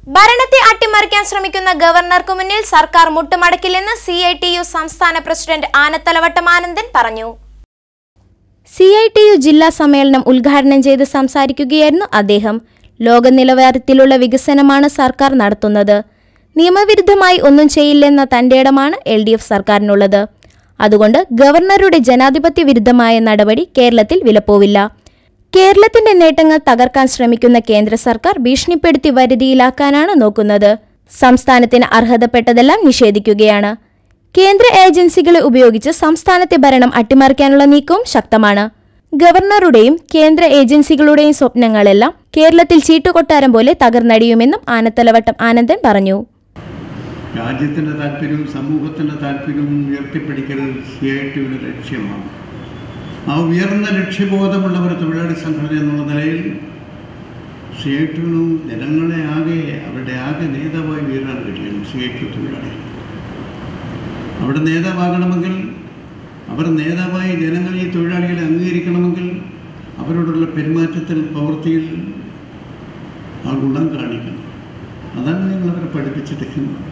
ഭരണത്തെ അട്ടിമറിക്കാൻ ശ്രമിക്കുന്ന ഗവർണർക്ക് മുന്നിൽ സർക്കാർ മുട്ടുമടക്കില്ലെന്ന് സി ഐ ടി യു സംസ്ഥാന പ്രസിഡന്റ് ആനത്തലവട്ടം ആനന്ദൻ പറഞ്ഞു സി ഐ ടി യു ജില്ലാ സമ്മേളനം ഉദ്ഘാടനം ചെയ്ത് സംസാരിക്കുകയായിരുന്നു അദ്ദേഹം ലോക നിലവാരത്തിലുള്ള വികസനമാണ് സർക്കാർ നടത്തുന്നത് നിയമവിരുദ്ധമായി ഒന്നും ചെയ്യില്ലെന്ന തന്റെ ഇടമാണ് എൽ ഡി എഫ് സർക്കാരിനുള്ളത് അതുകൊണ്ട് ഗവർണറുടെ ജനാധിപത്യ വിരുദ്ധമായ നടപടി കേരളത്തിൽ വിലപ്പോവില്ല കേരളത്തിന്റെ നേട്ടങ്ങൾ തകർക്കാൻ ശ്രമിക്കുന്ന കേന്ദ്ര സർക്കാർ ഭീഷണിപ്പെടുത്തി വരുതിയിലാക്കാനാണ് നോക്കുന്നത് സംസ്ഥാനത്തിന് അർഹതപ്പെട്ടതെല്ലാം നിഷേധിക്കുകയാണ് കേന്ദ്ര ഏജൻസികളെ ഉപയോഗിച്ച് സംസ്ഥാനത്തെ ഭരണം അട്ടിമറിക്കാനുള്ള നീക്കവും ശക്തമാണ് ഗവർണറുടെയും കേന്ദ്ര ഏജൻസികളുടെയും സ്വപ്നങ്ങളെല്ലാം കേരളത്തിൽ ചീട്ടുകൊട്ടാരം പോലെ തകർന്നടിയുമെന്നും ആനത്തലവട്ടം ആനന്ദൻ പറഞ്ഞു രാജ്യത്തിൻ്റെ താല്പര്യവും സമൂഹത്തിൻ്റെ താല്പര്യവും ഉയർത്തിപ്പിടിക്കൽ സി ഐ ടിയുടെ ലക്ഷ്യമാണ് ആ ഉയർന്ന ലക്ഷ്യബോധമുള്ള ഒരു തൊഴിലാളി സംഘടന എന്നുള്ള നിലയിൽ സി ഐ ടിനും ജനങ്ങളെ ആകെ അവരുടെ ആകെ നേതാവായി ഉയരാൻ കഴിയും സി ഐ ടി തൊഴിലാളി അവിടെ നേതാവാകണമെങ്കിൽ അവർ നേതാവായി ജനങ്ങൾ ഈ തൊഴിലാളികളെ അംഗീകരിക്കണമെങ്കിൽ അവരോടുള്ള പെരുമാറ്റത്തിൽ പ്രവൃത്തിയിൽ ആ ഗുണം കാണിക്കണം അതാണ് ഞങ്ങൾ അവരെ പഠിപ്പിച്ചിരിക്കുന്നത്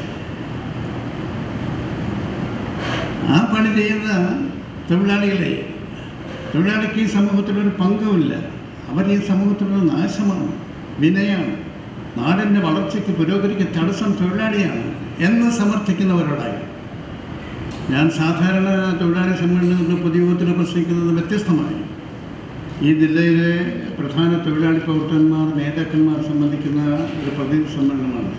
ആ പണി ചെയ്യുന്ന തൊഴിലാളികളെ തൊഴിലാളിക്ക് ഈ സമൂഹത്തിലൊരു പങ്കുമില്ല അവർ ഈ സമൂഹത്തിലൊരു നാശമാണ് വിനയാണ് നാടിൻ്റെ വളർച്ചയ്ക്ക് പുരോഗതിക്ക് തടസ്സം തൊഴിലാളിയാണ് എന്ന് സമർത്ഥിക്കുന്നവരോടായി ഞാൻ സാധാരണ തൊഴിലാളി സമ്മേളനങ്ങളുടെ പൊതുയോഗത്തിൽ പ്രസംഗിക്കുന്നത് വ്യത്യസ്തമായി ഈ ജില്ലയിലെ പ്രധാന തൊഴിലാളി പ്രവർത്തകന്മാർ നേതാക്കന്മാർ സംബന്ധിക്കുന്ന ഒരു പ്രതിനിധി സമ്മേളനമാണ്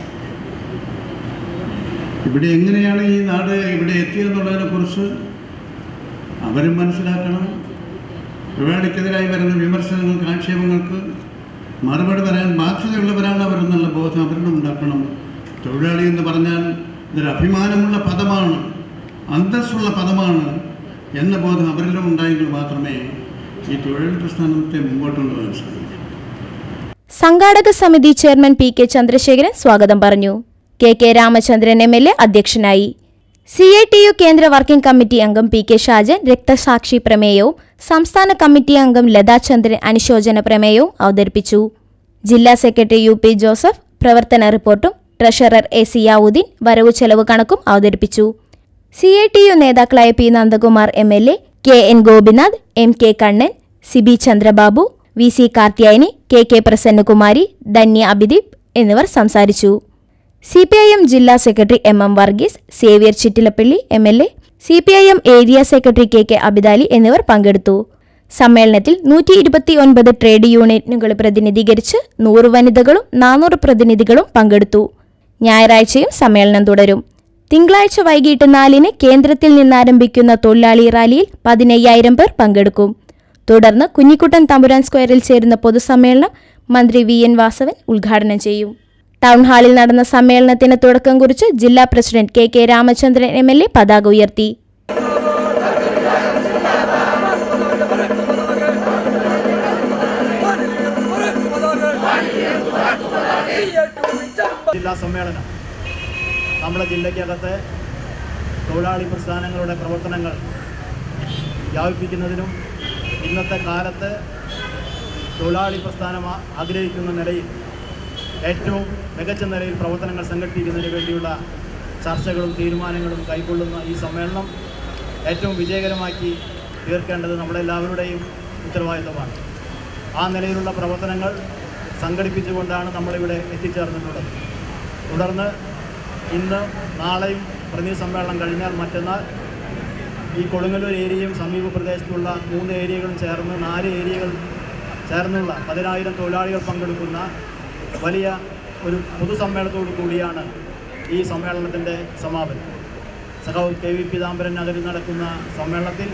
ഇവിടെ എങ്ങനെയാണ് ഈ നാട് ഇവിടെ എത്തിയതെന്നുള്ളതിനെ കുറിച്ച് അവരും മനസ്സിലാക്കണം തൊഴിലാളിക്കെതിരായി വരുന്ന വിമർശനങ്ങൾക്ക് ആക്ഷേപങ്ങൾക്ക് മറുപടി പറയാൻ ബാധ്യതയുള്ളവരാണ് അവരെന്നുള്ള ബോധം അവരിലും ഉണ്ടാക്കണം തൊഴിലാളി എന്ന് പറഞ്ഞാൽ ഇതൊരു അഭിമാനമുള്ള പദമാണ് അന്തസ്സുള്ള പദമാണ് എന്ന ബോധം അവരിലും ഉണ്ടായെങ്കിൽ മാത്രമേ ഈ തൊഴിൽ പ്രസ്ഥാനത്തെ മുമ്പോട്ട് കൊണ്ടുപോകാൻ സാധിക്കൂ സംഘാടക സമിതി ചെയർമാൻ പി കെ ചന്ദ്രശേഖരൻ സ്വാഗതം പറഞ്ഞു K K Ramachandran M L A അധ്യക്ഷനായി സി ഐ ടി യു കേന്ദ്ര വർക്കിംഗ് കമ്മിറ്റി അംഗം പി കെ ഷാജൻ രക്തസാക്ഷി പ്രമേയവും സംസ്ഥാന കമ്മിറ്റി അംഗം ലതാ ചന്ദ്രൻ അനുശോചന പ്രമേയവും അവതരിപ്പിച്ചു ജില്ലാ സെക്രട്ടറി യു പി ജോസഫ് പ്രവർത്തന റിപ്പോർട്ടും ട്രഷറർ എ സിയാവുദ്ദീൻ വരവു ചെലവ് കണക്കും അവതരിപ്പിച്ചു സി ഐ ടി യു നേതാക്കളായ P Nandakumar M L A K N Gopinath M K Kannan Sibi Chandrababu V C Karthyayani K K Prasannakumari Dhanya Abhideep എന്നിവർ സംസാരിച്ചു സി പി ഐ എം ജില്ലാ secretary M M Varghese Xavier Chittilappilly M L A C P I M area secretary K K Abidali എന്നിവർ പങ്കെടുത്തു സമ്മേളനത്തിൽ നൂറ്റി ഇരുപത്തി ഒൻപത് ട്രേഡ് യൂണിയനുകളെ പ്രതിനിധീകരിച്ച് നൂറ് വനിതകളും നാനൂറ് പ്രതിനിധികളും പങ്കെടുത്തു ഞായറാഴ്ചയും സമ്മേളനം തുടരും തിങ്കളാഴ്ച വൈകിട്ട് നാലിന് കേന്ദ്രത്തിൽ നിന്നാരംഭിക്കുന്ന തൊഴിലാളി റാലിയിൽ പതിനയ്യായിരം പേർ പങ്കെടുക്കും തുടർന്ന് കുഞ്ഞിക്കുട്ടൻ തമ്പുരാൻ സ്ക്വയറിൽ ചേരുന്ന പൊതുസമ്മേളനം മന്ത്രി വി എൻ വാസവൻ ഉദ്ഘാടനം ചെയ്യും ടൗൺ ഹാളിൽ നടന്ന സമ്മേളനത്തിന് തുടക്കം കുറിച്ച് ജില്ലാ president K K Ramachandran M L A പതാക ഉയർത്തി ജില്ലാ സമ്മേളനം നമ്മുടെ ജില്ലയ്ക്കകത്ത് തൊഴിലാളി പ്രസ്ഥാനങ്ങളുടെ പ്രവർത്തനങ്ങൾ വ്യാപിപ്പിക്കുന്നതിനും ഇന്നത്തെ കാലത്ത് തൊഴിലാളി പ്രസ്ഥാനം ആ- ആഗ്രഹിക്കുന്ന നിലയിൽ ഏറ്റവും മികച്ച നിലയിൽ പ്രവർത്തനങ്ങൾ സംഘടിപ്പിക്കുന്നതിന് വേണ്ടിയുള്ള ചർച്ചകളും തീരുമാനങ്ങളും കൈക്കൊള്ളുന്ന ഈ സമ്മേളനം ഏറ്റവും വിജയകരമാക്കി തീർക്കേണ്ടത് നമ്മളെല്ലാവരുടെയും ഉത്തരവാദിത്തമാണ് ആ നിലയിലുള്ള പ്രവർത്തനങ്ങൾ സംഘടിപ്പിച്ചുകൊണ്ടാണ് നമ്മളിവിടെ എത്തിച്ചേർന്നിട്ടുള്ളത് തുടർന്ന് ഇന്ന് നാളെയും പ്രതിനിധി സമ്മേളനം കഴിഞ്ഞാൽ മറ്റന്നാൾ ഈ കൊടുങ്ങല്ലൂർ ഏരിയയും സമീപ പ്രദേശത്തുള്ള മൂന്ന് ഏരിയകളും ചേർന്ന് നാല് ഏരിയകൾ ചേർന്നുള്ള പതിനായിരം തൊഴിലാളികൾ പങ്കെടുക്കുന്ന വലിയ ഒരു പൊതുസമ്മേളനത്തോടു കൂടിയാണ് ഈ സമ്മേളനത്തിൻ്റെ സമാപനം സഖാവ് കെ വി പീതാംബരൻ നഗരിൽ നടക്കുന്ന സമ്മേളനത്തിൽ